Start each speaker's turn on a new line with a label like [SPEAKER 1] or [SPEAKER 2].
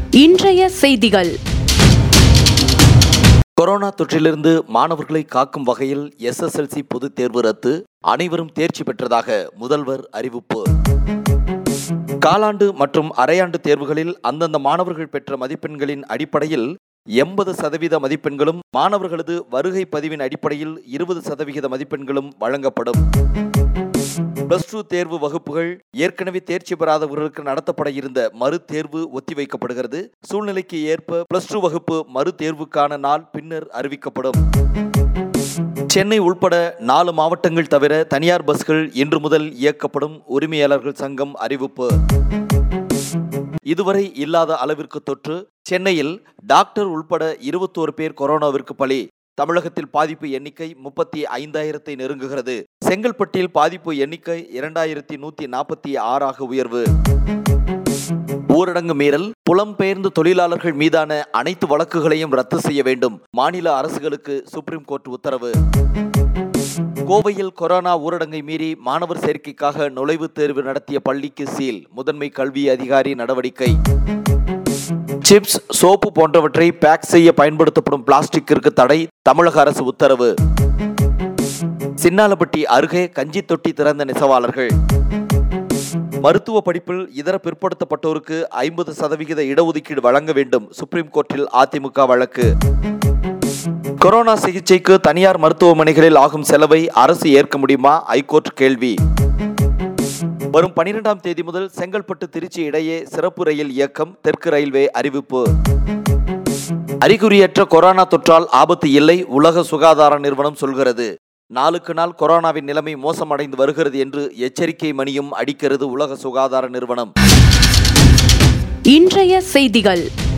[SPEAKER 1] இன்றைய செய்திகள்
[SPEAKER 2] கொரோனா தொற்றிலிருந்து மாணவர்களை காக்கும் வகையில் எஸ்எஸ்எல்சி பொதுத் தேர்வு ரத்து அனைவரும் தேர்ச்சி பெற்றதாக முதல்வர் அறிவிப்பு காலாண்டு மற்றும் அரையாண்டு தேர்வுகளில் அந்தந்த மாணவர்கள் பெற்ற மதிப்பெண்களின் அடிப்படையில் எண்பது சதவீத மதிப்பெண்களும் மாணவர்களது வருகை பதிவின் அடிப்படையில் இருபது சதவிகித மதிப்பெண்களும் வழங்கப்படும் பிளஸ் டூ தேர்வு வகுப்புகள் ஏற்கனவே தேர்ச்சி பெறாதவர்களுக்கு நடத்தப்பட இருந்த மறு தேர்வு ஒத்திவைக்கப்படுகிறது சூழ்நிலைக்கு ஏற்ப பிளஸ் டூ வகுப்பு மறு தேர்வுக்கான நாள் பின்னர் அறிவிக்கப்படும் சென்னை உள்பட நாலு மாவட்டங்கள் தவிர தனியார் பஸ்கள் இன்று முதல் இயக்கப்படும் உரிமையாளர்கள் சங்கம் அறிவிப்பு இதுவரை இல்லாத அளவிற்கு தொற்று சென்னையில் டாக்டர் உள்பட இருபத்தோரு பேர் கொரோனாவிற்கு பலி தமிழகத்தில் பாதிப்பு எண்ணிக்கை முப்பத்தி ஐந்தாயிரத்தை நெருங்குகிறது செங்கல்பட்டில் பாதிப்பு எண்ணிக்கை இரண்டாயிரத்தி நூத்தி நாற்பத்தி ஆறாக உயர்வு ஊரடங்கு மீறல் புலம்பெயர்ந்த தொழிலாளர்கள் மீதான அனைத்து வழக்குகளையும் ரத்து செய்ய வேண்டும் மாநில அரசுகளுக்கு சுப்ரீம் கோர்ட் உத்தரவு கோவையில் கொரோனா ஊரடங்கை மீறி மாணவர் சேர்க்கைக்காக நுழைவுத் தேர்வு நடத்திய பள்ளிக்கு சீல் முதன்மை கல்வி அதிகாரி நடவடிக்கை சிப்ஸ் சோப்பு போன்றவற்றை பேக் செய்ய பயன்படுத்தப்படும் பிளாஸ்டிக்கிற்கு தடை தமிழக அரசு உத்தரவு சின்னாலப்பட்டி அருகே கஞ்சி தொட்டி திறந்த நெசவாளர்கள் மருத்துவ படிப்பில் இதர பிற்படுத்தப்பட்டோருக்கு ஐம்பது சதவிகித இடஒதுக்கீடு வழங்க வேண்டும் சுப்ரீம் கோர்ட்டில் அதிமுக வழக்கு கொரோனா சிகிச்சைக்கு தனியார் மருத்துவமனைகளில் ஆகும் செலவை அரசு ஏற்க முடியுமா ஐகோர்ட் கேள்வி வரும் பனிரெண்டாம் தேதி முதல் செங்கல்பட்டு திருச்சி இடையே சிறப்பு ரயில் இயக்கம் தெற்கு ரயில்வே அறிவிப்பு அறிகுறியற்ற கொரோனா தொற்றால் ஆபத்து இல்லை உலக சுகாதார நிறுவனம் சொல்கிறது நாளுக்கு நாள் கொரோனாவின் நிலைமை மோசமடைந்து வருகிறது என்று எச்சரிக்கை மணியும் அடிக்கிறது உலக சுகாதார நிறுவனம்
[SPEAKER 1] இன்றைய செய்திகள்